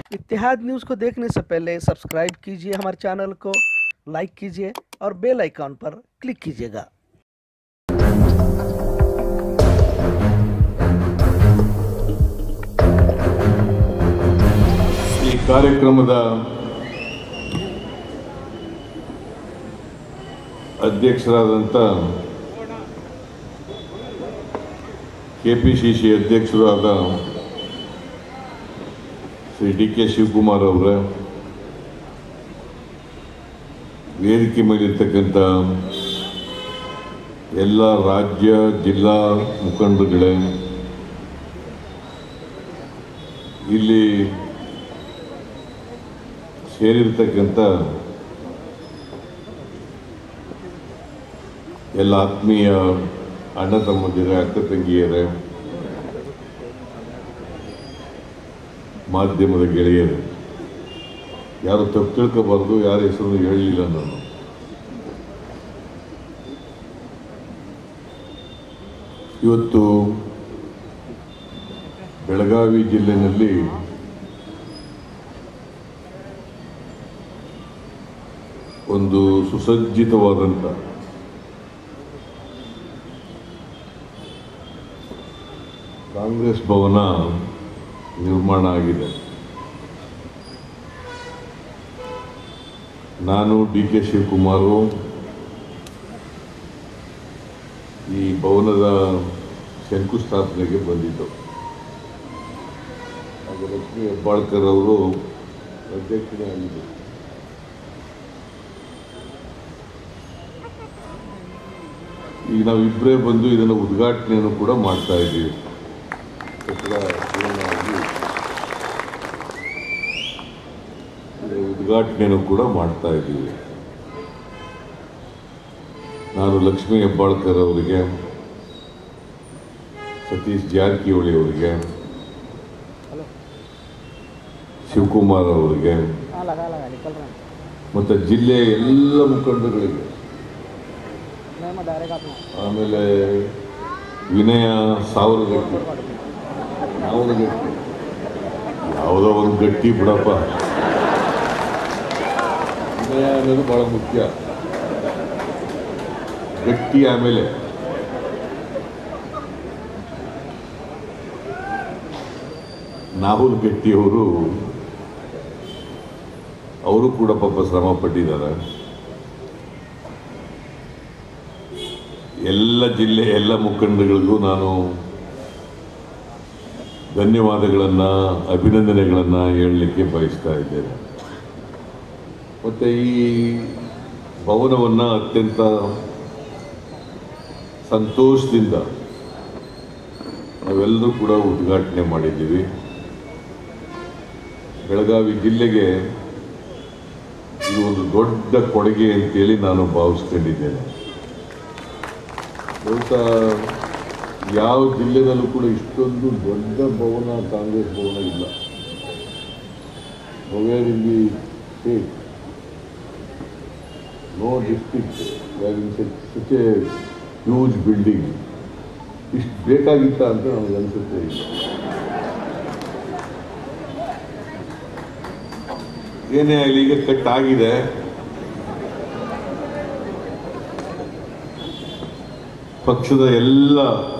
इतिहाद news को देखने से पहले सब्सक्राइब कीजिए हमारे चैनल को लाइक कीजिए और बेल आइकॉन पर क्लिक कीजिएगा ಈ ಕಾರ್ಯಕ್ರಮದ ಅಧ್ಯಕ್ಷರಾದಂಥ ಕೆಪಿಸಿಸಿ ಅಧ್ಯಕ್ಷರು ಆದ ಶ್ರೀ ಡಿ ಕೆ ಶಿವಕುಮಾರ್ ಅವರ ವೇದಿಕೆ ಮೇಲಿರ್ತಕ್ಕಂಥ ಎಲ್ಲ ರಾಜ್ಯ ಜಿಲ್ಲಾ ಮುಖಂಡರುಗಳೇ ಇಲ್ಲಿ ಸೇರಿರ್ತಕ್ಕಂಥ ಎಲ್ಲ ಆತ್ಮೀಯ ಅಣ್ಣ ತಮ್ಮಂದಿರ ಅಕ್ಕ ತಂಗಿಯರೇ ಮಾಧ್ಯಮದ ಗೆಳೆಯರು ಯಾರು ತಪ್ಪು ತಿಳ್ಕೋಬಾರ್ದು ಯಾರ ಹೆಸರು ಹೇಳಲಿಲ್ಲ ನಾನು ಇವತ್ತು ಬೆಳಗಾವಿ ಜಿಲ್ಲೆಯಲ್ಲಿ ಒಂದು ಸುಸಜ್ಜಿತವಾದಂಥ ಕಾಂಗ್ರೆಸ್ ಭವನ ನಿರ್ಮಾಣ ಆಗಿದೆ ನಾನು ಡಿ ಕೆ ಶಿವಕುಮಾರು ಈ ಭವನದ ಶಂಕುಸ್ಥಾಪನೆಗೆ ಬಂದಿದ್ದು ಆಗ ಲಕ್ಷ್ಮೀ ಹೆಬ್ಬಾಳ್ಕರ್ ಅವರು ಅಧ್ಯಕ್ಷರೇ ಆಗಿದ್ದರು ಈಗ ನಾವಿಬ್ಬರೇ ಬಂದು ಇದನ್ನು ಉದ್ಘಾಟನೆಯನ್ನು ಕೂಡ ಮಾಡ್ತಾ ಇದ್ದೀವಿ ಕಟ್ಟಡ ಪೂರ್ಣವಾಗಿ ಇದರ ಉದ್ಘಾಟನೆಯನ್ನು ಕೂಡ ಮಾಡ್ತಾ ಇದ್ದೀವಿ ನಾನು ಲಕ್ಷ್ಮೀ ಹೆಬ್ಬಾಳ್ಕರ್ ಅವರಿಗೆ ಸತೀಶ್ ಜಾರಕಿಹೊಳಿ ಅವರಿಗೆ ಶಿವಕುಮಾರ್ ಅವರಿಗೆ लगा लगा निकल रहा ಮತ್ತು ಜಿಲ್ಲೆಯ ಎಲ್ಲ ಮುಖಂಡರುಗಳಿಗೆ नहीं मैं डायरेक्ट आता ಆಮೇಲೆ ವಿನಯ ಸಾವಿರಗಟ್ಟಿ ಸಾವಿರ ಗಟ್ಟಿ ಯಾವುದೋ ಒಂದು ಗಟ್ಟಿ ಬಿಡಪ್ಪ ವಿನಯ ಅನ್ನೋದು ಬಹಳ ಮುಖ್ಯ ಗಟ್ಟಿ ಆಮೇಲೆ ನಾಹುಲ್ ಗಟ್ಟಿಯವರು ಅವರು ಕೂಡ ಪಾಪ ಶ್ರಮ ಪಟ್ಟಿದ್ದಾರೆ ಎಲ್ಲ ಜಿಲ್ಲೆ ಎಲ್ಲ ಮುಖಂಡಗಳಿಗೂ ನಾನು ಧನ್ಯವಾದಗಳನ್ನು ಅಭಿನಂದನೆಗಳನ್ನು ಹೇಳಲಿಕ್ಕೆ ಬಯಸ್ತಾ ಇದ್ದೇನೆ ಮತ್ತು ಈ ಭವನವನ್ನು ಅತ್ಯಂತ ಸಂತೋಷದಿಂದ ನಾವೆಲ್ಲರೂ ಕೂಡ ಉದ್ಘಾಟನೆ ಮಾಡಿದ್ದೀವಿ ಬೆಳಗಾವಿ ಜಿಲ್ಲೆಗೆ ಇದು ಒಂದು ದೊಡ್ಡ ಕೊಡುಗೆ ಅಂತೇಳಿ ನಾನು ಭಾವಿಸ್ಕೊಂಡಿದ್ದೇನೆ ಬಹುಶಃ ಯಾವ ಜಿಲ್ಲೆದಲ್ಲೂ ಕೂಡ ಇಷ್ಟೊಂದು ದೊಡ್ಡ ಭವನ ಕಾಂಗ್ರೆಸ್ ಭವನ ಇಲ್ಲ nowhere in the state no district such a huge building ಇಷ್ಟು ಬೇಕಾಗಿತ್ತ ಅಂತ ನನಗೆ ಅನಿಸುತ್ತೆ ಈಗ ಏನೇ ಆಗಲಿ ಈಗ ಕಟ್ ಆಗಿದೆ ಪಕ್ಷದ ಎಲ್ಲ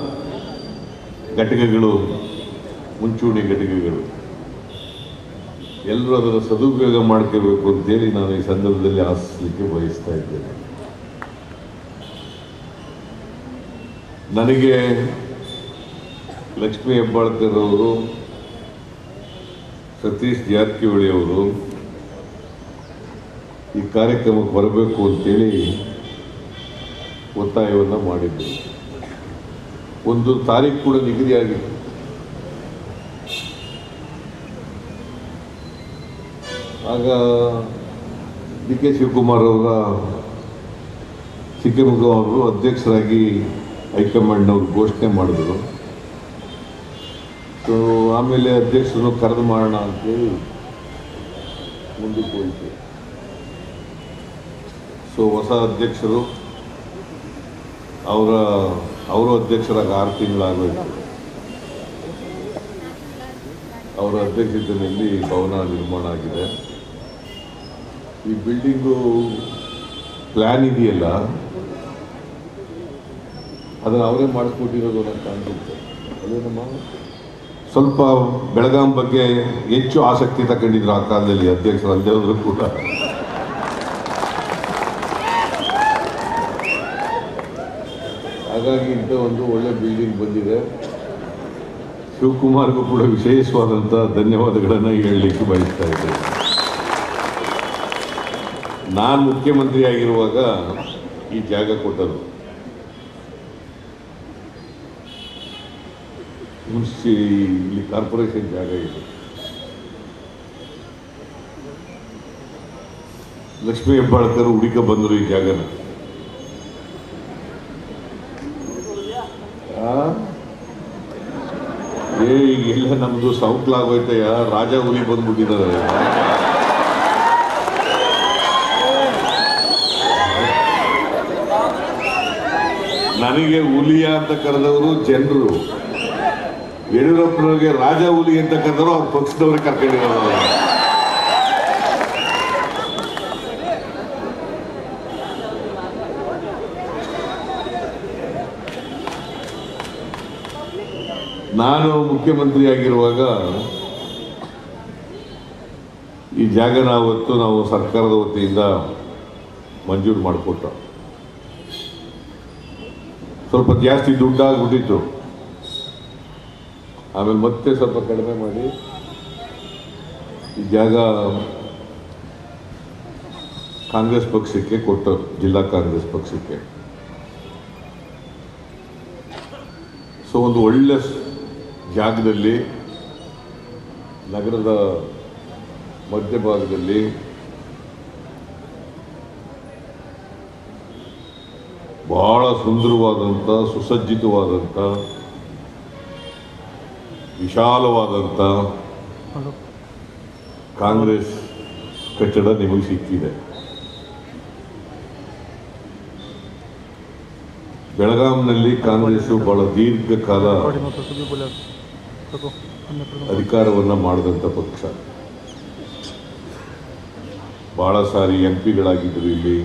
ಘಟಕಗಳು ಮುಂಚೂಣಿ ಘಟಕಗಳು ಎಲ್ಲರೂ ಅದರ ಸದುಪಯೋಗ ಮಾಡ್ಕೋಬೇಕು ಅಂತೇಳಿ ನಾನು ಈ ಸಂದರ್ಭದಲ್ಲಿ ಆಶಿಸಲಿಕ್ಕೆ ಬಯಸ್ತಾ ಇದ್ದೇನೆ ನನಗೆ ಲಕ್ಷ್ಮೀ ಹೆಬ್ಬಾಳ್ಕರ್ ಅವರು ಸತೀಶ್ ಜಾರಕಿಹೊಳಿ ಅವರು ಈ ಕಾರ್ಯಕ್ರಮಕ್ಕೆ ಬರಬೇಕು ಅಂತೇಳಿ ಒತ್ತಾಯವನ್ನು ಮಾಡಿದ್ದರು ಒಂದು ತಾರೀಕು ಕೂಡ ನಿಗದಿಯಾಗಿತ್ತು ಆಗ ಡಿ ಕೆ ಶಿವಕುಮಾರ್ ಅವರ ಸಿಕ್ಕಿಮುಖ ಅವರು ಅಧ್ಯಕ್ಷರಾಗಿ ಹೈಕಮಾಂಡ್ನವ್ರು ಘೋಷಣೆ ಮಾಡಿದ್ರು ಸೊ ಆಮೇಲೆ ಅಧ್ಯಕ್ಷರನ್ನು ಕರೆದು ಮಾಡೋಣ ಅಂತೇಳಿ ಮುಂದಕ್ಕೆ ಹೋಯಿತು ಸೊ ಹೊಸ ಅಧ್ಯಕ್ಷರು ಅವರ ಅವರು ಅಧ್ಯಕ್ಷರಾಗಿ ಆರು ತಿಂಗಳಾಗೋಯ್ತು ಅವರ ಅಧ್ಯಕ್ಷತೆಯಲ್ಲಿ ಭವನ ನಿರ್ಮಾಣ ಆಗಿದೆ ಈ ಬಿಲ್ಡಿಂಗು ಪ್ಲ್ಯಾನ್ ಇದೆಯಲ್ಲ ಅದನ್ನು ಅವರೇ ಮಾಡಿಸ್ಕೊಟ್ಟಿರೋದು ಅನ್ನೋ ಕಾಣಿಸುತ್ತೆ ಅದೇನಮ್ಮ ಸ್ವಲ್ಪ ಬೆಳಗಾಂ ಬಗ್ಗೆ ಹೆಚ್ಚು ಆಸಕ್ತಿ ತಗೊಂಡಿದ್ರು ಆ ಕಾಲದಲ್ಲಿ ಅಧ್ಯಕ್ಷರು ಅಲ್ಲದೆ ಹೋದ್ರು ಕೂಡ ಹಾಗಾಗಿ ಇಂಥ ಒಂದು ಒಳ್ಳೆ ಬಿಲ್ಡಿಂಗ್ ಬಂದಿದೆ ಶಿವಕುಮಾರ್ಗೂ ಕೂಡ ವಿಶೇಷವಾದಂಥ ಧನ್ಯವಾದಗಳನ್ನು ಹೇಳಲಿಕ್ಕೆ ಬಯಸ್ತಾ ಇದ್ದೇನೆ ನಾನು ಮುಖ್ಯಮಂತ್ರಿ ಆಗಿರುವಾಗ ಈ ಜಾಗ ಕೊಟ್ಟರು ಮುನ್ಸಿ ಇಲ್ಲಿ ಕಾರ್ಪೊರೇಷನ್ ಜಾಗ ಇದೆ ಲಕ್ಷ್ಮೀ ಹೆಬ್ಬಾಳ್ಕರ್ ಹುಡುಕ ಬಂದರು ಈ ಜಾಗನ ಆ? ಏ ಈಗೆಲ್ಲ ನಮ್ದು ಸೌಕ್ಲಾಗೋಯ್ತಯ್ಯ ರಾಜ ಹುಲಿ ಬಂದ್ಬಿಟ್ಟಿದ್ದಾರೆ ನನಗೆ ಹುಲಿಯ ಅಂತ ಕರೆದವರು ಜನರು ಯಡಿಯೂರಪ್ಪನವ್ರಿಗೆ ರಾಜ ಹುಲಿ ಅಂತ ಕರೆದವರು ಅವ್ರ ಪಕ್ಷದವ್ರಿಗೆ ಕರ್ಕೊಂಡಿರೋದು ನಾನು ಮುಖ್ಯಮಂತ್ರಿ ಆಗಿರುವಾಗ ಈ ಜಾಗನ ಅವತ್ತು ನಾವು ಸರ್ಕಾರದ ವತಿಯಿಂದ ಮಂಜೂರು ಮಾಡಿಕೊಟ್ಟ ಸ್ವಲ್ಪ ಜಾಸ್ತಿ ದುಡ್ಡಾಗ್ಬಿಟ್ಟಿತ್ತು ಆಮೇಲೆ ಮತ್ತೆ ಸ್ವಲ್ಪ ಕಡಿಮೆ ಮಾಡಿ ಈ ಜಾಗ ಕಾಂಗ್ರೆಸ್ ಪಕ್ಷಕ್ಕೆ ಕೊಟ್ಟರು ಜಿಲ್ಲಾ ಕಾಂಗ್ರೆಸ್ ಪಕ್ಷಕ್ಕೆ ಸೊ ಒಂದು ಒಳ್ಳೆ ಸ್- ಜಾಗದಲ್ಲಿ ನಗರದ ಮಧ್ಯಭಾಗದಲ್ಲಿ ಬಹಳ ಸುಂದರವಾದಂಥ ಸುಸಜ್ಜಿತವಾದಂಥ ವಿಶಾಲವಾದಂಥ ಕಾಂಗ್ರೆಸ್ ಕಟ್ಟಡ ನಿಮಗೆ ಸಿಕ್ಕಿದೆ ಬೆಳಗಾಂನಲ್ಲಿ ಕಾಂಗ್ರೆಸ್ ಬಹಳ ದೀರ್ಘಕಾಲ रिकॉर्डिंग होतं तुम्ही बोला नको अन्य प्रश्न ಅಧಿಕಾರವನ್ನ ಮಾಡಿದಂಥ ಪಕ್ಷ ಬಹಳ ಸಾರಿ ಎಂ ಪಿಗಳಾಗಿದ್ದರು ಇಲ್ಲಿ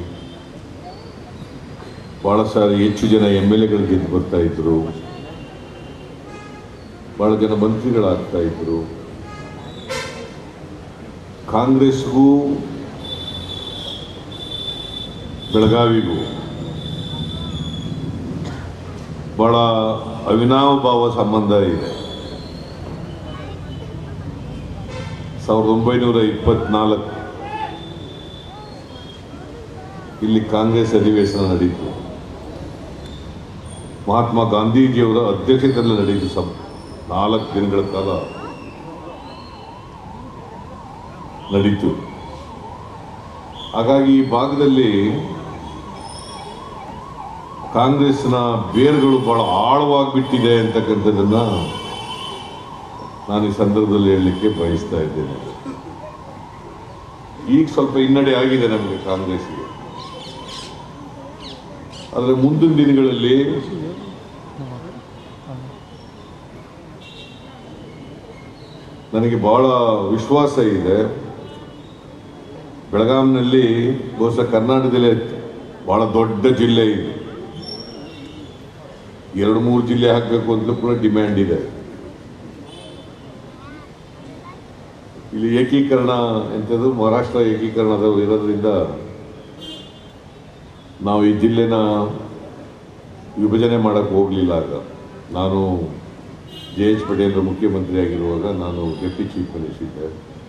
ಬಹಳ ಸಾರಿ ಹೆಚ್ಚು ಜನ ಎಮ್ ಎಲ್ ಎಗಳು ಗೆದ್ದು ಬರ್ತಾ ಇದ್ರು ಬಹಳ ಜನ ಮಂತ್ರಿಗಳಾಗ್ತಾ ಇದ್ರು ಕಾಂಗ್ರೆಸ್ಗೂ ಬೆಳಗಾವಿಗೂ ಬಹಳ ಅವಿನಾವಭಾವ ಸಂಬಂಧ ಇದೆ ಸಾವಿರದ ಒಂಬೈನೂರ ಇಪ್ಪತ್ನಾಲ್ಕು ಇಲ್ಲಿ ಕಾಂಗ್ರೆಸ್ ಅಧಿವೇಶನ ನಡೀತು ಮಹಾತ್ಮ ಗಾಂಧೀಜಿಯವರ ಅಧ್ಯಕ್ಷತೆಯಲ್ಲಿ ನಡೆಯಿತು ಸಂ ನಾಲ್ಕು ದಿನಗಳ ಕಾಲ ನಡೀತು ಹಾಗಾಗಿ ಈ ಭಾಗದಲ್ಲಿ ಕಾಂಗ್ರೆಸ್ನ ಬೇರುಗಳು ಬಹಳ ಆಳವಾಗಿಬಿಟ್ಟಿದೆ ಅಂತಕ್ಕಂಥದ್ದನ್ನ ನಾನು ಈ ಸಂದರ್ಭದಲ್ಲಿ ಹೇಳಲಿಕ್ಕೆ ಬಯಸ್ತಾ ಇದ್ದೇನೆ ಈಗ ಸ್ವಲ್ಪ ಹಿನ್ನಡೆ ಆಗಿದೆ ನಮಗೆ ಕಾಂಗ್ರೆಸ್ಗೆ ಆದರೆ ಮುಂದಿನ ದಿನಗಳಲ್ಲಿ ನನಗೆ ಬಹಳ ವಿಶ್ವಾಸ ಇದೆ ಬೆಳಗಾಂನಲ್ಲಿ ಬಹುಶಃ ಕರ್ನಾಟಕದಲ್ಲೇ ಬಹಳ ದೊಡ್ಡ ಜಿಲ್ಲೆ ಇದೆ ಎರಡು ಮೂರು ಜಿಲ್ಲೆ ಹಾಕಬೇಕು ಅಂತ ಕೂಡ ಡಿಮ್ಯಾಂಡ್ ಇದೆ ಇಲ್ಲಿ ಏಕೀಕರಣ ಎಂಥದ್ದು ಮಹಾರಾಷ್ಟ್ರ ಏಕೀಕರಣದ ಇರೋದ್ರಿಂದ ನಾವು ಈ ಜಿಲ್ಲೆನ ವಿಭಜನೆ ಮಾಡಕ್ಕೆ ಹೋಗಲಿಲ್ಲ ಆಗ ನಾನು ಜೆ ಎಚ್ ಪಟೇಲ್ ಮುಖ್ಯಮಂತ್ರಿ ಆಗಿರುವಾಗ ನಾನು ಡೆಪ್ಟಿ ಚೀಫ್ ಮಿನಿಸ್ಟರ್ ಇದ್ದೆ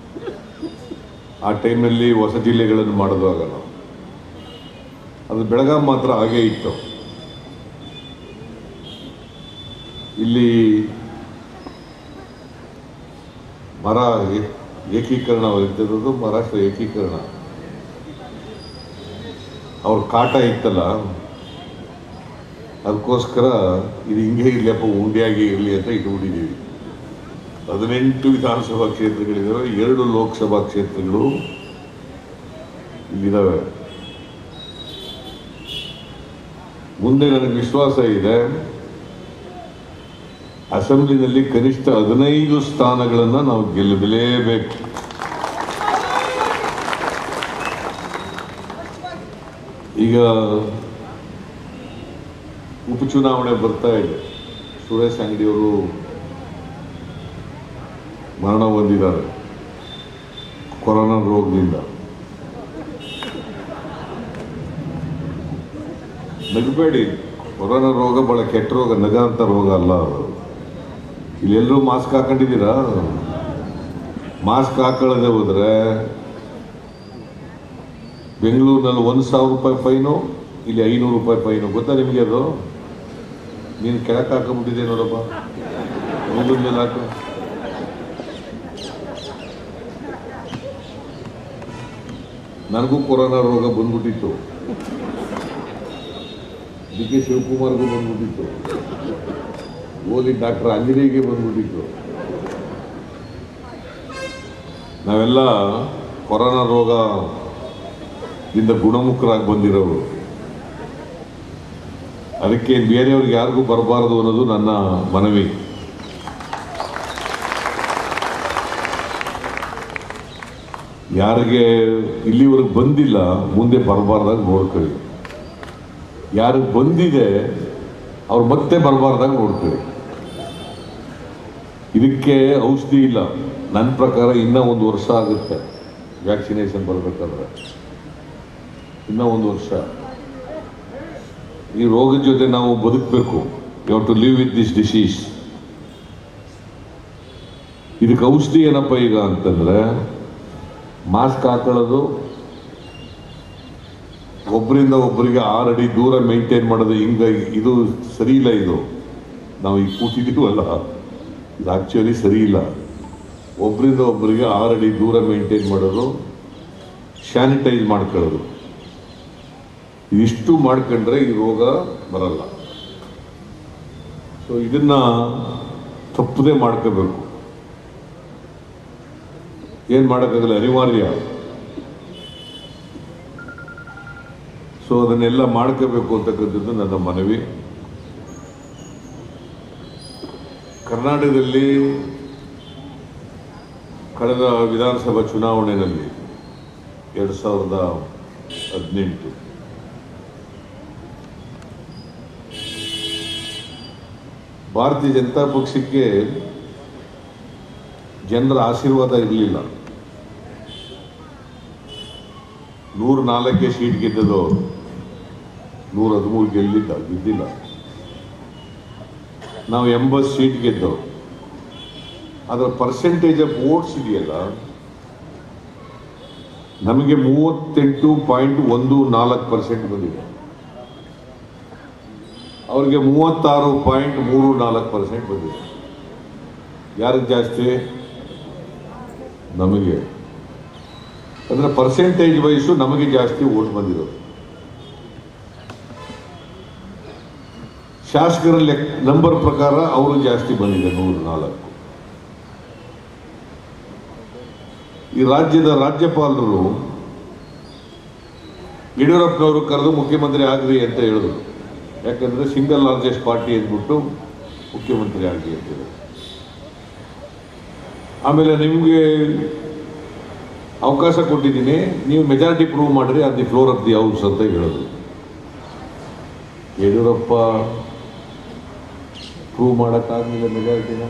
ಆ ಟೈಮ್ನಲ್ಲಿ ಹೊಸ ಜಿಲ್ಲೆಗಳನ್ನು ಮಾಡಿದಾಗ ನಾವು ಅದು ಬೆಳಗಾಂ ಮಾತ್ರ ಹಾಗೇ ಇತ್ತು ಇಲ್ಲಿ ಮರ ಏ- ಏಕೀಕರಣ ಇರ್ತಿರೋದು ಮಹಾರಾಷ್ಟ್ರ ಏಕೀಕರಣ ಅವ್ರ ಕಾಟ ಇತ್ತಲ್ಲ ಅದಕ್ಕೋಸ್ಕರ ಇದು ಹಿಂಗೆ ಇರಲಿಯಪ್ಪ ಉಂಡಿಯಾಗಿ ಇರಲಿ ಅಂತ ಇಟ್ಬಿಟ್ಟಿದ್ದೀವಿ ಹದಿನೆಂಟು ವಿಧಾನಸಭಾ ಕ್ಷೇತ್ರಗಳಿದ್ದಾವೆ ಎರಡು ಲೋಕಸಭಾ ಕ್ಷೇತ್ರಗಳು ಇಲ್ಲಿದ್ದಾವೆ ಮುಂದೆ ನನಗೆ ವಿಶ್ವಾಸ ಇದೆ ಅಸೆಂಬ್ಲಿನಲ್ಲಿ ಕನಿಷ್ಠ ಹದಿನೈದು ಸ್ಥಾನಗಳನ್ನು ನಾವು ಗೆಲ್ಲಲೇಬೇಕು ಈಗ ಉಪಚುನಾವಣೆ ಬರ್ತಾ ಇದೆ ಸುರೇಶ್ ಅಂಗಡಿಯವರು ಮರಣ ಹೊಂದಿದ್ದಾರೆ ಕೊರೋನಾ ರೋಗದಿಂದ ನಗಬೇಡಿ ಕೊರೋನಾ ರೋಗ ಬಹಳ ಕೆಟ್ಟ ರೋಗ ನಗ ಅಂತ ರೋಗ ಅಲ್ಲ ಅದು ಇಲ್ಲೆಲ್ಲರೂ ಮಾಸ್ಕ್ ಹಾಕೊಂಡಿದ್ದೀರಾ ಮಾಸ್ಕ್ ಹಾಕೊಳ್ಳದೆ ಹೋದ್ರೆ ಬೆಂಗಳೂರಿನಲ್ಲಿ ಒಂದು ಸಾವಿರ ರೂಪಾಯಿ ಫೈನು ಇಲ್ಲಿ ಐನೂರು ರೂಪಾಯಿ ಫೈನು ಗೊತ್ತಾ ನಿಮಗೆ ಅದು ನೀನು ಕೆಳಕ್ಕೆ ಹಾಕೊಂಡ್ಬಿಟ್ಟಿದೆ ನೋಡಪ್ಪ ಮುಂದಿನ ಮೇಲೆ ಹಾಕು ನನಗೂ ಕೊರೋನಾ ರೋಗ ಬಂದ್ಬಿಟ್ಟಿತ್ತು ಡಿ ಕೆ ಶಿವಕುಮಾರ್ಗೂ ಬಂದ್ಬಿಟ್ಟಿತ್ತು ಓದಿ ಡಾಕ್ಟರ್ ಅಂಜನೇಯಗೆ ಬಂದ್ಬಿಟ್ಟಿತ್ತು ನಾವೆಲ್ಲ ಕೊರೋನಾ ರೋಗದಿಂದ ಗುಣಮುಖರಾಗಿ ಬಂದಿರೋರು ಅದಕ್ಕೆ ಬೇರೆಯವ್ರಿಗೆ ಯಾರಿಗೂ ಬರಬಾರದು ಅನ್ನೋದು ನನ್ನ ಮನವಿ ಯಾರಿಗೆ ಇಲ್ಲಿವರೆಗೆ ಬಂದಿಲ್ಲ ಮುಂದೆ ಬರಬಾರ್ದಾಗ ನೋಡ್ಕೊಳ್ಳಿ ಯಾರಿಗೆ ಬಂದಿದೆ ಅವ್ರು ಮತ್ತೆ ಬರಬಾರ್ದಾಗ ನೋಡ್ಕೊಳ್ಳಿ ಇದಕ್ಕೆ ಔಷಧಿ ಇಲ್ಲ ನನ್ನ ಪ್ರಕಾರ ಇನ್ನೂ ಒಂದು ವರ್ಷ ಆಗುತ್ತೆ ವ್ಯಾಕ್ಸಿನೇಷನ್ ಬರಬೇಕಾದ್ರೆ ಇನ್ನೂ ಒಂದು ವರ್ಷ ಈ ರೋಗದ ಜೊತೆ ನಾವು ಬದುಕಬೇಕು you to live with this disease ಇದಕ್ಕೆ ಔಷಧಿ ಏನಪ್ಪ ಈಗ ಅಂತಂದ್ರೆ ಮಾಸ್ಕ್ ಹಾಕೊಳ್ಳೋದು ಒಬ್ಬರಿಂದ ಒಬ್ಬರಿಗೆ ಆರು ಅಡಿ ದೂರ ಮೇಂಟೈನ್ ಮಾಡೋದು ಹಿಂಗ ಇದು ಸರಿ ಇಲ್ಲ ಇದು ನಾವು ಈಗ ಕೂತಿದ್ದೀವಲ್ಲ ಇದು ಆಕ್ಚುಲಿ ಸರಿ ಇಲ್ಲ ಒಬ್ಬರಿಂದ ಒಬ್ಬರಿಗೆ ಆರು ಅಡಿ ದೂರ ಮೇಂಟೈನ್ ಮಾಡೋದು ಸ್ಯಾನಿಟೈಸ್ ಮಾಡ್ಕೊಳ್ಳೋದು ಇದಿಷ್ಟು ಮಾಡ್ಕೊಂಡ್ರೆ ಈ ರೋಗ ಬರಲ್ಲ ಸೊ ಇದನ್ನ ತಪ್ಪದೆ ಮಾಡ್ಕೋಬೇಕು ಏನ್ ಮಾಡೋಕ್ಕಾಗಲ್ಲ ಅನಿವಾರ್ಯ ಸೊ ಅದನ್ನೆಲ್ಲ ಮಾಡ್ಕೋಬೇಕು ಅಂತಕ್ಕಂಥದ್ದು ನನ್ನ ಮನವಿ ಕರ್ನಾಟಕದಲ್ಲಿ ಕಳೆದ ವಿಧಾನಸಭಾ ಚುನಾವಣೆಯಲ್ಲಿ ಎರಡು ಸಾವಿರದ ಹದಿನೆಂಟು ಭಾರತೀಯ ಜನತಾ ಪಕ್ಷಕ್ಕೆ ಜನರ ಆಶೀರ್ವಾದ ಇರಲಿಲ್ಲ ನೂರ ನಾಲ್ಕೇ ಸೀಟ್ ಗೆದ್ದದು ಅವರು ನೂರ ಹದಿಮೂರು ಗೆಲ್ಲಿದ್ದ ಗೆದ್ದಿಲ್ಲ ನಾವು ಎಂಬತ್ತು ಸೀಟ್ ಗೆದ್ದವು ಅದರ ಪರ್ಸೆಂಟೇಜ್ ಆಫ್ ವೋಟ್ಸ್ ಇದೆಯಲ್ಲ ನಮಗೆ ಮೂವತ್ತೆಂಟು ಪಾಯಿಂಟ್ ಒಂದು ನಾಲ್ಕು ಪರ್ಸೆಂಟ್ ಬಂದಿದೆ ಅವ್ರಿಗೆ ಮೂವತ್ತಾರು ಪಾಯಿಂಟ್ ಮೂರು ನಾಲ್ಕು ಪರ್ಸೆಂಟ್ ಬಂದಿದೆ ಯಾರಿಗೆ ಜಾಸ್ತಿ ನಮಗೆ ಅಂದ್ರೆ ಪರ್ಸೆಂಟೇಜ್ ವೈಸು ನಮಗೆ ಜಾಸ್ತಿ ವೋಟ್ ಬಂದಿರೋದು ಶಾಸಕರ ಲೆಕ್ಕ ನಂಬರ್ ಪ್ರಕಾರ ಅವರು ಜಾಸ್ತಿ ಬಂದಿದೆ ನೂರ ನಾಲ್ಕು ಈ ರಾಜ್ಯದ ರಾಜ್ಯಪಾಲರು ಯಡಿಯೂರಪ್ಪನವರು ಕರೆದು ಮುಖ್ಯಮಂತ್ರಿ ಆಗ್ರಿ ಅಂತ ಹೇಳಿದ್ರು ಯಾಕಂದ್ರೆ ಸಿಂಗಲ್ ಲಾರ್ಜೆಸ್ಟ್ ಪಾರ್ಟಿ ಅಂದ್ಬಿಟ್ಟು ಮುಖ್ಯಮಂತ್ರಿ ಆಗ್ರಿ ಅಂತ ಹೇಳಿದ್ರು ಆಮೇಲೆ ನಿಮಗೆ ಅವಕಾಶ ಕೊಟ್ಟಿದ್ದೀನಿ ನೀವು ಮೆಜಾರಿಟಿ ಪ್ರೂವ್ ಮಾಡ್ರಿ at the floor of the house ಅಂತ ಹೇಳಿದ್ರು ಯಡಿಯೂರಪ್ಪ ಪ್ರೂವ್ ಮಾಡೋಕ್ಕಾಗಲಿಲ್ಲ ಮೆಜಾರಿಟಿನ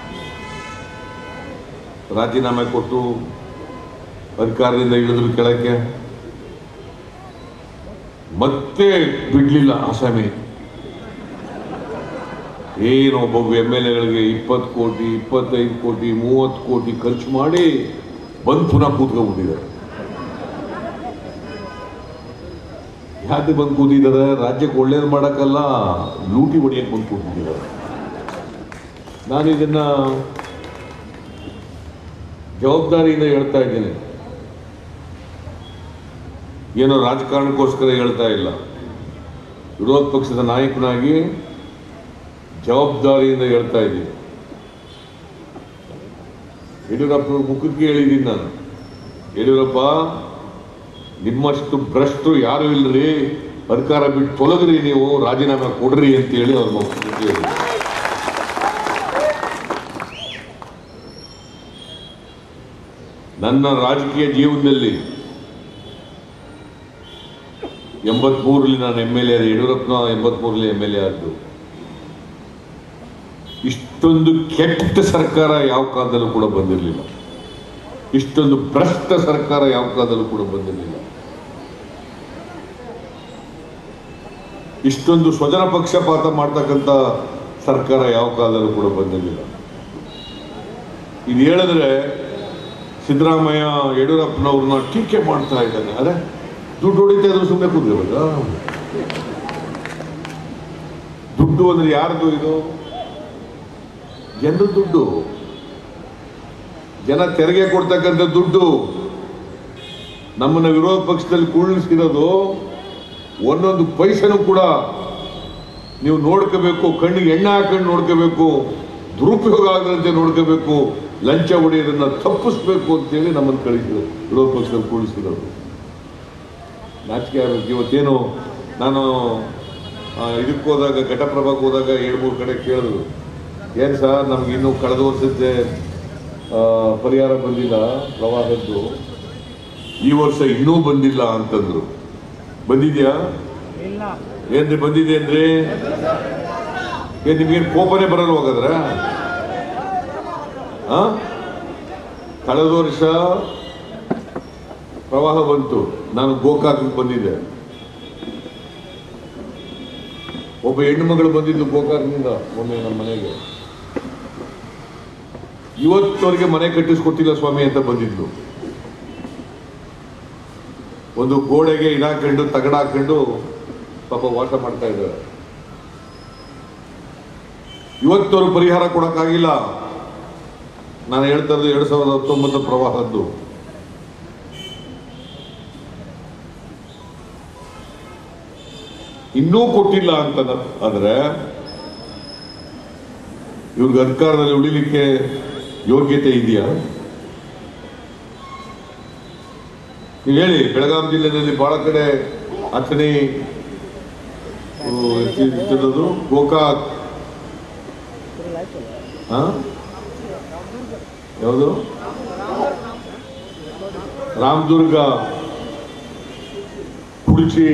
ರಾಜೀನಾಮೆ ಕೊಟ್ಟು ಅಧಿಕಾರದಿಂದ ಇಳಿದ್ರು ಕೆಳಕ್ಕೆ ಮತ್ತೆ ಬಿಡ್ಲಿಲ್ಲ ಆಸಾಮಿ ಏನು ಒಬ್ಬೊಬ್ಬ ಎಮ್ ಎಲ್ ಎಗಳಿಗೆ ಇಪ್ಪತ್ತು ಕೋಟಿ ಇಪ್ಪತ್ತೈದು ಕೋಟಿ ಮೂವತ್ತು ಕೋಟಿ ಖರ್ಚು ಮಾಡಿ ಬಂದು ಪುನಃ ಕೂತ್ಕೊಂಡ್ಬಿಟ್ಟಿದ್ದಾರೆ ಯಾಕೆ ಬಂದು ಕೂತಿದ್ದಾರೆ ರಾಜ್ಯಕ್ಕೆ ಒಳ್ಳೇದು ಮಾಡೋಕ್ಕಲ್ಲ ಲೂಟಿ ಹೊಡಿಯಕ್ಕೆ ಬಂದು ಕೂತ್ಬಿಟ್ಟಿದ್ದಾರೆ ನಾನು ಇದನ್ನ ಜವಾಬ್ದಾರಿಯಿಂದ ಹೇಳ್ತಾ ಇದ್ದೀನಿ ಏನೋ ರಾಜಕಾರಣಕ್ಕೋಸ್ಕರ ಹೇಳ್ತಾ ಇಲ್ಲ ವಿರೋಧ ಪಕ್ಷದ ನಾಯಕನಾಗಿ ಜವಾಬ್ದಾರಿಯಿಂದ ಹೇಳ್ತಾ ಇದ್ದೀನಿ ಯಡಿಯೂರಪ್ಪ ಮುಖಕ್ಕೆ ಹೇಳಿದ್ದೀನಿ ನಾನು ಯಡಿಯೂರಪ್ಪ ನಿಮ್ಮಷ್ಟು ಭ್ರಷ್ಟರು ಯಾರು ಇಲ್ಲರಿ ಅಧಿಕಾರ ಬಿಟ್ಟು ತೊಲಗ್ರಿ ನೀವು ರಾಜೀನಾಮೆ ಕೊಡ್ರಿ ಅಂತ ಹೇಳಿ ಅವ್ರ ಮುಖಕ್ಕೆ ಹೇಳಿದ್ದೀನಿ ನನ್ನ ರಾಜಕೀಯ ಜೀವನದಲ್ಲಿ ಎಂಬತ್ಮೂರರಲ್ಲಿ ನಾನು ಎಮ್ ಎಲ್ ಎ ಯಡಿಯೂರಪ್ಪನ ಎಂಬತ್ಮೂರರಲ್ಲಿ ಎಮ್ ಎಲ್ ಎ ಆದ್ದು ಇಷ್ಟೊಂದು ಕೆಟ್ಟ ಸರ್ಕಾರ ಯಾವ ಕಾಲದಲ್ಲೂ ಕೂಡ ಬಂದಿರಲಿಲ್ಲ ಇಷ್ಟೊಂದು ಭ್ರಷ್ಟ ಸರ್ಕಾರ ಯಾವ ಕಾಲದಲ್ಲೂ ಕೂಡ ಬಂದಿರಲಿಲ್ಲ ಇಷ್ಟೊಂದು ಸ್ವಜನ ಪಕ್ಷಪಾತ ಮಾಡ್ತಕ್ಕಂಥ ಸರ್ಕಾರ ಯಾವ ಕಾಲದಲ್ಲೂ ಕೂಡ ಬಂದಿರಲಿಲ್ಲ ಇದು ಹೇಳಿದ್ರೆ ಸಿದ್ದರಾಮಯ್ಯ ಯಡಿಯೂರಪ್ಪನವ್ರನ್ನ ಟೀಕೆ ಮಾಡ್ತಾ ಇದ್ದಾನೆ ಅರೆ ದುಡ್ಡು ಹೊಡಿತಾ ಇದ್ರು ಸುಮ್ಮನೆ ಕೂತ್ಕೋಬೇಕಾ ದುಡ್ಡು ಅಂದ್ರೆ ಯಾರ್ದು ಇದು ಜನರ ದುಡ್ಡು ಜನ ತೆರಿಗೆ ಕೊಡ್ತಕ್ಕಂಥ ದುಡ್ಡು ನಮ್ಮನ್ನ ವಿರೋಧ ಪಕ್ಷದಲ್ಲಿ ಕುಳ್ಳಿಸಿರೋದು ಒಂದೊಂದು ಪೈಸೆನೂ ಕೂಡ ನೀವು ನೋಡ್ಕೋಬೇಕು ಕಣ್ಣಿಗೆ ಎಣ್ಣೆ ಹಾಕೊಂಡು ನೋಡ್ಕೋಬೇಕು ದುರುಪಯೋಗ ಆಗದಂತೆ ನೋಡ್ಕೋಬೇಕು ಲಂಚ ಹೊಡೆಯೋದನ್ನ ತಪ್ಪಿಸ್ಬೇಕು ಅಂತೇಳಿ ನಮ್ಮನ್ನು ಕಳಿಸಿದ್ರು ವಿರೋಧ ಪಕ್ಷದಲ್ಲಿ ಕೂಡಿಸಿರೋದು ನಾಚಿಕೆ ಆಗಬೇಕು ಇವತ್ತೇನು ನಾನು ಆ, ಇದಕ್ಕೆ ಹೋದಾಗ ಘಟಪ್ರಭಾಕ್ಕೆ ಹೋದಾಗ ಎರಡು ಮೂರು ಕಡೆ ಕೇಳಿದ್ರು ಏನು ಸರ್ ನಮ್ಗೆ ಇನ್ನೂ ಕಳೆದ ವರ್ಷದ್ದೇ ಆ, ಪರಿಹಾರ ಬಂದಿಲ್ಲ ಪ್ರವಾಹದ್ದು ಈ ವರ್ಷ ಇನ್ನೂ ಬಂದಿಲ್ಲ ಅಂತಂದ್ರು ಬಂದಿದ್ಯಾ ಏನ್ರಿ ಬಂದಿದೆ ಅಂದ್ರೆ ಏನ್ ನಿಮ್ಗೇನು ಕೋಪನೇ ಬರಲ್ಲ ಹೋಗದ್ರ ಆ ಕಳೆದ ವರ್ಷ ಪ್ರವಾಹ ಬಂತು ನಾನು ಗೋಕಾಕ್ ಬಂದಿದ್ದೆ ಒಬ್ಬ ಹೆಣ್ಣು ಮಗಳು ಬಂದಿದ್ದು ಗೋಕಾಕ್ನಿಂದ ಒಮ್ಮೆ ನಮ್ಮ ಮನೆಗೆ ಇವತ್ತವರೆಗೆ ಮನೆ ಕಟ್ಟಿಸ್ಕೊಟ್ಟಿಲ್ಲ ಸ್ವಾಮಿ ಅಂತ ಬಂದಿದ್ಲು ಒಂದು ಗೋಡೆಗೆ ಇದಾಕೊಂಡು ತಗಡ ಹಾಕೊಂಡು ಪಾಪ ವಾಸ ಮಾಡ್ತಾ ಇದ್ದಾರೆ ಇವತ್ತವರು ಪರಿಹಾರ ಕೊಡಕ್ಕಾಗಿಲ್ಲ ನಾನು ಹೇಳ್ತಾ ಇರೋದು ಎರಡ್ ಸಾವಿರದ ಹತ್ತೊಂಬತ್ತು ಪ್ರವಾಹದ್ದು ಇನ್ನೂ ಕೊಟ್ಟಿಲ್ಲ ಅಂತ ಆದ್ರೆ ಇವ್ರಿಗೆ ಅಧಿಕಾರದಲ್ಲಿ ಉಳಿಲಿಕ್ಕೆ ಯೋಗ್ಯತೆ ಇದೆಯಾ ನೀವು ಹೇಳಿ ಬೆಳಗಾವಿ ಜಿಲ್ಲೆಯಲ್ಲಿ ಬಹಳ ಕಡೆ ಅಥಣಿ ಆ, ಇತ್ತಿರೋದು ಗೋಕಾಕ್ ಆ? ಯಾವುದು ರಾಮದುರ್ಗ ಕುಡ್ಚಿ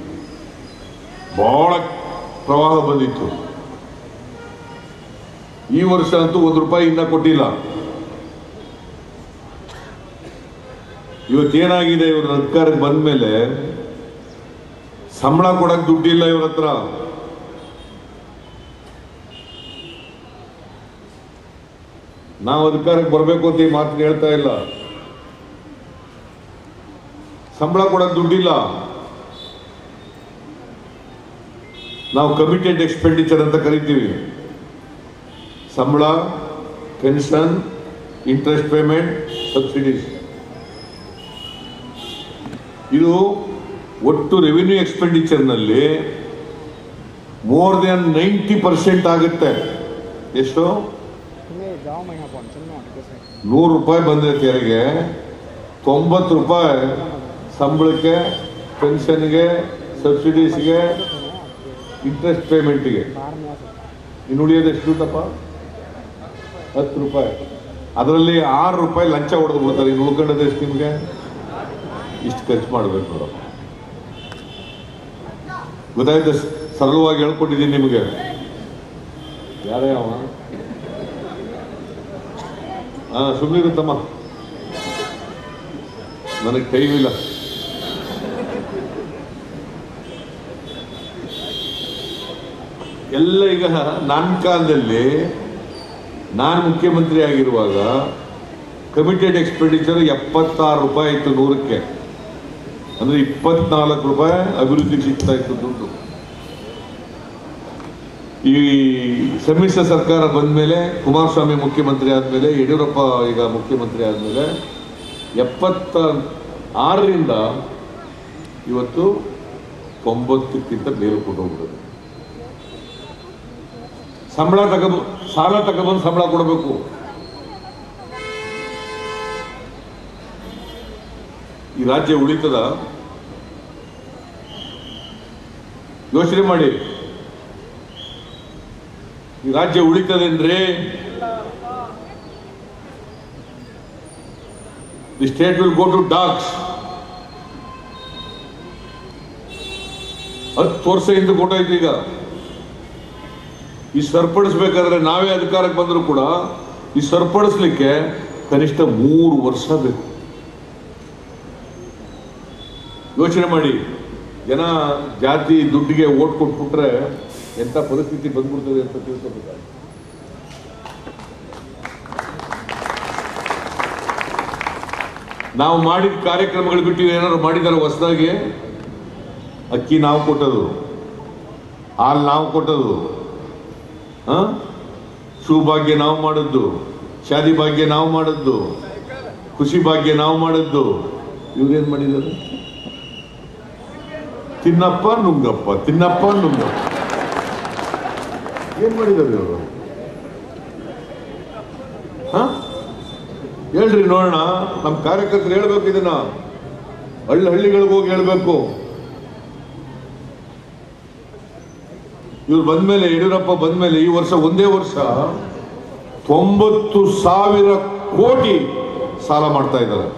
ಬಹಳ ಪ್ರವಾಹ ಬಂದಿತ್ತು ಈ ವರ್ಷ ಅಂತೂ ಒಂದು ರೂಪಾಯಿ ಇನ್ನ ಕೊಟ್ಟಿಲ್ಲ ಇವತ್ತೇನಾಗಿದೆ ಇವ್ರ ಅಧಿಕಾರಕ್ಕೆ ಬಂದ ಮೇಲೆ ಸಂಬಳ ಕೊಡಕ್ ದುಡ್ಡಿಲ್ಲ ಇವ್ರ ಹತ್ರ ನಾವು ಅಧಿಕಾರಕ್ಕೆ ಬರಬೇಕು ಅಂತ ಈ ಮಾತನ್ನ ಹೇಳ್ತಾ ಇಲ್ಲ ಸಂಬಳ ಕೊಡಕ್ ದುಡ್ಡಿಲ್ಲ ನಾವು ಕಮಿಟೆಡ್ ಎಕ್ಸ್ಪೆಂಡಿಚರ್ ಅಂತ ಕರಿತೀವಿ ಸಂಬಳ ಪೆನ್ಷನ್ ಇಂಟ್ರೆಸ್ಟ್ ಪೇಮೆಂಟ್ ಸಬ್ಸಿಡೀಸ್ ಇದು ಒಟ್ಟು ರೆವಿನ್ಯೂ ಎಕ್ಸ್ಪೆಂಡಿಚರ್ನಲ್ಲಿ ಮೋರ್ ದೆನ್ ನೈಂಟಿ ಪರ್ಸೆಂಟ್ ಆಗುತ್ತೆ ಎಷ್ಟು जाओ मैं यहाँ पहुँचल में आपके साथ ನೂರು ರೂಪಾಯಿ ಬಂದ್ರೆ ತೆರಿಗೆ ತೊಂಬತ್ತು ರೂಪಾಯಿ ಸಂಬಳಕ್ಕೆ ಪೆನ್ಷನ್ಗೆ ಸಬ್ಸಿಡೀಸ್ಗೆ ಇಂಟ್ರೆಸ್ಟ್ ಪೇಮೆಂಟ್ಗೆ बाहर में आ सकते ಇನ್ನು ಉಳಿಯೋದು ಎಷ್ಟು ದುಡ್ಡಪ್ಪ ಹತ್ತು ರೂಪಾಯಿ ಅದರಲ್ಲಿ ಆರು ರೂಪಾಯಿ ಲಂಚ ಹೊಡೆದು ಬಿಡ್ತಾರೆ ಇನ್ನು ಉಳ್ಕೊಂಡದ್ದು ಎಷ್ಟು ನಿಮಗೆ ಇಷ್ಟು ಖರ್ಚು ಮಾಡಬೇಕು ನೋಡಪ್ಪ ಗೊತ್ತಾಯ್ತು ಸರಳವಾಗಿ ಹೇಳ್ಕೊಟ್ಟಿದ್ದೀನಿ ನಿಮಗೆ ಯಾರೇ ಅವ ಹಾ ಸುಮ್ಮನಿರುತ್ತಮ್ಮ ನನಗೆ ಟೈಮ್ ಇಲ್ಲ ಎಲ್ಲ ಈಗ ನನ್ನ ಕಾಲದಲ್ಲಿ ನಾನು ಮುಖ್ಯಮಂತ್ರಿ ಆಗಿರುವಾಗ ಕಮಿಟೆಡ್ ಎಕ್ಸ್ಪೆಂಡಿಚರ್ ಎಪ್ಪತ್ತಾರು ರೂಪಾಯಿ ಇತ್ತು ನೂರಕ್ಕೆ ಅಂದ್ರೆ ಇಪ್ಪತ್ನಾಲ್ಕು ರೂಪಾಯಿ ಅಭಿವೃದ್ಧಿಗೆ ಸಿಗ್ತಾ ಇತ್ತು ದುಡ್ಡು ಈ ಸಮ್ಮಿಶ್ರ ಸರ್ಕಾರ ಬಂದ ಮೇಲೆ ಕುಮಾರಸ್ವಾಮಿ ಮುಖ್ಯಮಂತ್ರಿ ಆದಮೇಲೆ ಯಡಿಯೂರಪ್ಪ ಈಗ ಮುಖ್ಯಮಂತ್ರಿ ಆದಮೇಲೆ ಎಪ್ಪತ್ತ ಆರರಿಂದ ಇವತ್ತು ತೊಂಬತ್ತಕ್ಕಿಂತ ಮೇಲೆ ಕೊಟ್ಟೋಗ್ಬಿಡೋದು ಸಂಬಳ ತಗಬ ಸಾಲ ತಗೊಬಂದು ಸಂಬಳ ಕೊಡಬೇಕು ಈ ರಾಜ್ಯ ಉಳಿತದ ಯೋಚನೆ ಮಾಡಿ ಈ ರಾಜ್ಯ ಉಳಿತದೆ ಅಂದ್ರೆ the state will go to dogs ಹತ್ತು ವರ್ಷ ಹಿಂದೆ ಕೊಟ್ಟೈತಿ ಈಗ ಈ ಸರಿಪಡಿಸ್ಬೇಕಾದ್ರೆ ನಾವೇ ಅಧಿಕಾರಕ್ಕೆ ಬಂದರೂ ಕೂಡ ಈ ಸರಿಪಡಿಸ್ಲಿಕ್ಕೆ ಕನಿಷ್ಠ ಮೂರು ವರ್ಷ ಬೇಕು ಯೋಚನೆ ಮಾಡಿ ಜನ ಜಾತಿ ದುಡ್ಡಿಗೆ ಓಟ್ ಕೊಟ್ಬಿಟ್ರೆ ಎಂಥ ಪರಿಸ್ಥಿತಿ ಬಂದ್ಬಿಡ್ತದೆ ಅಂತ ತಿಳ್ಕೊಬೇಕಾಗುತ್ತೆ ನಾವು ಮಾಡಿದ ಕಾರ್ಯಕ್ರಮಗಳು ಬಿಟ್ಟು ಏನಾದ್ರು ಮಾಡಿದಾರೆ ಹೊಸದಾಗಿ ಅಕ್ಕಿ ನಾವು ಕೊಟ್ಟದು ಹಾಲು ನಾವು ಕೊಟ್ಟದು ಆ? ಭಾಗ್ಯ ನಾವು ಮಾಡದ್ದು ಶಾದಿ ಭಾಗ್ಯ ನಾವು ಮಾಡದ್ದು ಖುಷಿ ಭಾಗ್ಯ ನಾವು ಮಾಡದ್ದು ಇವ್ರೇನ್ ಮಾಡಿದ್ದಾರೆ ತಿನ್ನಪ್ಪ ನುಂಗಪ್ಪ ತಿನ್ನಪ್ಪ ನುಂಗಪ್ಪ ಏನ್ ಮಾಡಿದ್ದಾರೆ ಇವರು ಹ ಹೇಳ್ರಿ ನೋಡೋಣ ನಮ್ಮ ಕಾರ್ಯಕರ್ತರು ಹೇಳ್ಬೇಕು ಇದನ್ನ ಹಳ್ಳಿ ಹಳ್ಳಿಗಳಿಗೆ ಹೋಗಿ ಹೇಳ್ಬೇಕು ಇವ್ರು ಬಂದ್ಮೇಲೆ ಯಡಿಯೂರಪ್ಪ ಬಂದ್ಮೇಲೆ ಈ ವರ್ಷ ಒಂದೇ ವರ್ಷ ತೊಂಬತ್ತು ಸಾವಿರ ಕೋಟಿ ಸಾಲ ಮಾಡ್ತಾ ಇದ್ದಾರೆ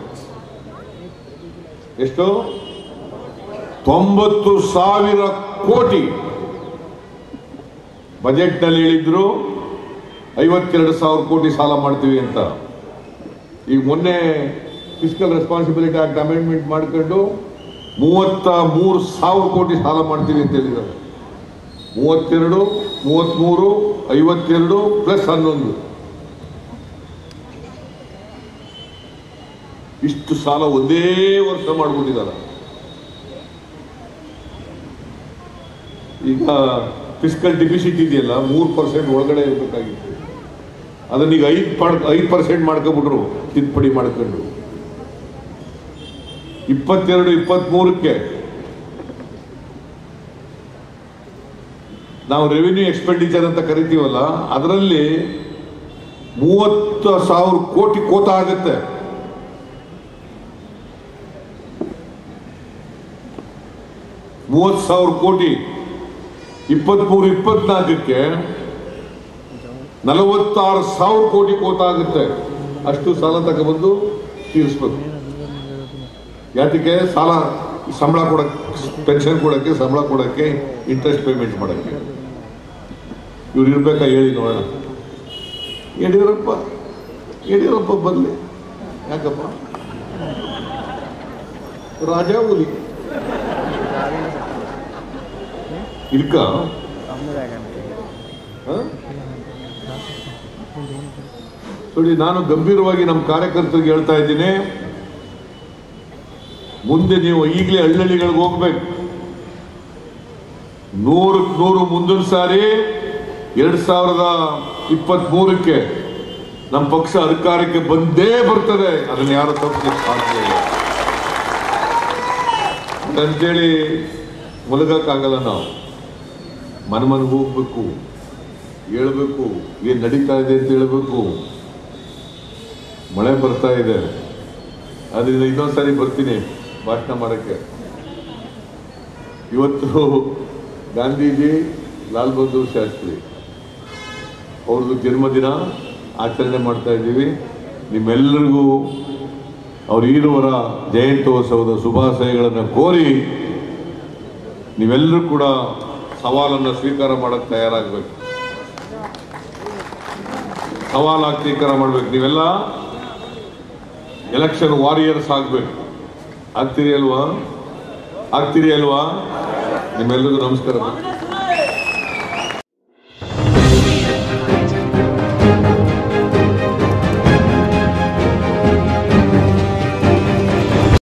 ಎಷ್ಟು ತೊಂಬತ್ತು ಸಾವಿರ ಕೋಟಿ ಬಜೆಟ್ನಲ್ಲಿ ಹೇಳಿದ್ರು ಐವತ್ತೆರಡು ಸಾವಿರ ಕೋಟಿ ಸಾಲ ಮಾಡ್ತೀವಿ ಅಂತ ಈಗ ಮೊನ್ನೆ ಫಿಸಿಕಲ್ ರೆಸ್ಪಾನ್ಸಿಬಿಲಿಟಿ ಆಕ್ಟ್ ಅಮೆಂಡ್ಮೆಂಟ್ ಮಾಡ್ಕೊಂಡು ಮೂವತ್ತ ಮೂರು ಸಾವಿರ ಕೋಟಿ ಸಾಲ ಮಾಡ್ತೀವಿ ಅಂತ ಹೇಳಿದ್ದಾರೆ ಮೂವತ್ತೆರಡು ಮೂವತ್ತ್ಮೂರು ಐವತ್ತೆರಡು ಪ್ಲಸ್ ಹನ್ನೊಂದು ಇಷ್ಟು ಸಾಲ ಒಂದೇ ವರ್ಷ ಮಾಡ್ಬಿಟ್ಟಿದ್ದಾರೆ ಈಗ ಫಿಸಿಕಲ್ ಡಿಫಿಸಿಟ್ ಇದೆಯಲ್ಲ ಮೂರು ಪರ್ಸೆಂಟ್ ಒಳಗಡೆ ಇರಬೇಕಾಗಿತ್ತು ಅದನ್ನ ಈಗ ಐದು ಪಾಡ್ ಐದು ಪರ್ಸೆಂಟ್ ಮಾಡ್ಕೊಂಡ್ಬಿಟ್ರು ತಿದ್ದುಪಡಿ ಮಾಡ್ಕೊಂಡು ಇಪ್ಪತ್ತೆರಡು ಇಪ್ಪತ್ತ್ಮೂರಕ್ಕೆ ನಾವು ರೆವಿನ್ಯೂ ಎಕ್ಸ್ಪೆಂಡಿಚರ್ ಅಂತ ಕರಿತೀವಲ್ಲ ಅದರಲ್ಲಿ ಮೂವತ್ತು ಸಾವಿರ ಕೋಟಿ ಕೋತ ಆಗುತ್ತೆ ಮೂವತ್ತು ಸಾವಿರ ಕೋಟಿ ಇಪ್ಪತ್ಮೂರು ಇಪ್ಪತ್ನಾಲ್ಕಕ್ಕೆ ನಲವತ್ತಾರು ಸಾವಿರ ಕೋಟಿ ಕೋತ ಆಗುತ್ತೆ ಅಷ್ಟು ಸಾಲ ತಗೊಬಂದು ತೀರಿಸ್ಬೇಕು ಯಾತಕ್ಕೆ ಸಾಲ ಸಂಬಳ ಕೊಡಕ್ಕೆ ಪೆನ್ಷನ್ ಕೊಡಕ್ಕೆ ಸಂಬಳ ಕೊಡಕ್ಕೆ ಇಂಟ್ರೆಸ್ಟ್ ಪೇಮೆಂಟ್ ಮಾಡಕ್ಕೆ ಇವ್ರು ಇರ್ಬೇಕಾ ಹೇಳಿ ನೋಡೋಣ ಯಡಿಯೂರಪ್ಪ ಯಡಿಯೂರಪ್ಪ ಬರಲಿ ಯಾಕಪ್ಪ ರಾಜಾ ಹುಲಿ ಇದ್ಕ ಹ? ನೋಡಿ ನಾನು ಗಂಭೀರವಾಗಿ ನಮ್ಮ ಕಾರ್ಯಕರ್ತರಿಗೆ ಹೇಳ್ತಾ ಇದ್ದೀನಿ ಮುಂದೆ ನೀವು ಈಗಲೇ ಹಳ್ಳಿಗಳಿಗೆ ಹೋಗ್ಬೇಕು ನೂರಕ್ಕೆ ನೂರು ಮುಂದಿನ ಸಾರಿ ಎರಡ್ ಸಾವಿರದ ಇಪ್ಪತ್ತ್ ಮೂರಕ್ಕೆ ನಮ್ಮ ಪಕ್ಷ ಅಧಿಕಾರಕ್ಕೆ ಬಂದೇ ಬರ್ತದೆ ಅದನ್ನ ಯಾರು ತಪ್ಪಿಸಲಿಕ್ಕೆ ಸಾಧ್ಯ ಇಲ್ಲ ಅಂತೇಳಿ ಮಲಗಕ್ಕಾಗಲ್ಲ ನಾವು ಮನೆ ಮನೆಗೆ ಹೋಗ್ಬೇಕು ಹೇಳ್ಬೇಕು ಏನ್ ನಡೀತಾ ಇದೆ ಅಂತ ಹೇಳ್ಬೇಕು ಮಳೆ ಬರ್ತಾ ಇದೆ ಅದರಿಂದ ಇನ್ನೊಂದ್ಸರಿ ಬರ್ತೀನಿ ಭಾಷಣ ಮಾಡಕ್ಕೆ ಇವತ್ತು ಗಾಂಧೀಜಿ ಲಾಲ್ ಬಹದ್ದೂರ್ ಶಾಸ್ತ್ರಿ ಅವ್ರದ್ದು ಜನ್ಮದಿನ ಆಚರಣೆ ಮಾಡ್ತಾ ಇದ್ದೀವಿ ನಿಮ್ಮೆಲ್ಲರಿಗೂ ಅವ್ರ ಈರುವರ ಜಯಂತ್ಯೋತ್ಸವದ ಶುಭಾಶಯಗಳನ್ನು ಕೋರಿ ನೀವೆಲ್ಲರೂ ಕೂಡ ಸವಾಲನ್ನು ಸ್ವೀಕಾರ ಮಾಡಕ್ಕೆ ತಯಾರಾಗಬೇಕು ಸವಾಲಾಗಿ ಸ್ವೀಕಾರ ಮಾಡ್ಬೇಕು ನೀವೆಲ್ಲ ಎಲೆಕ್ಷನ್ ವಾರಿಯರ್ಸ್ ಆಗ್ಬೇಕು ಆಗ್ತೀರಿ ಅಲ್ವಾ ಆಗ್ತೀರಿ ಅಲ್ವಾ ನಿಮ್ಮೆಲ್ಲರಿಗೂ ನಮಸ್ಕಾರ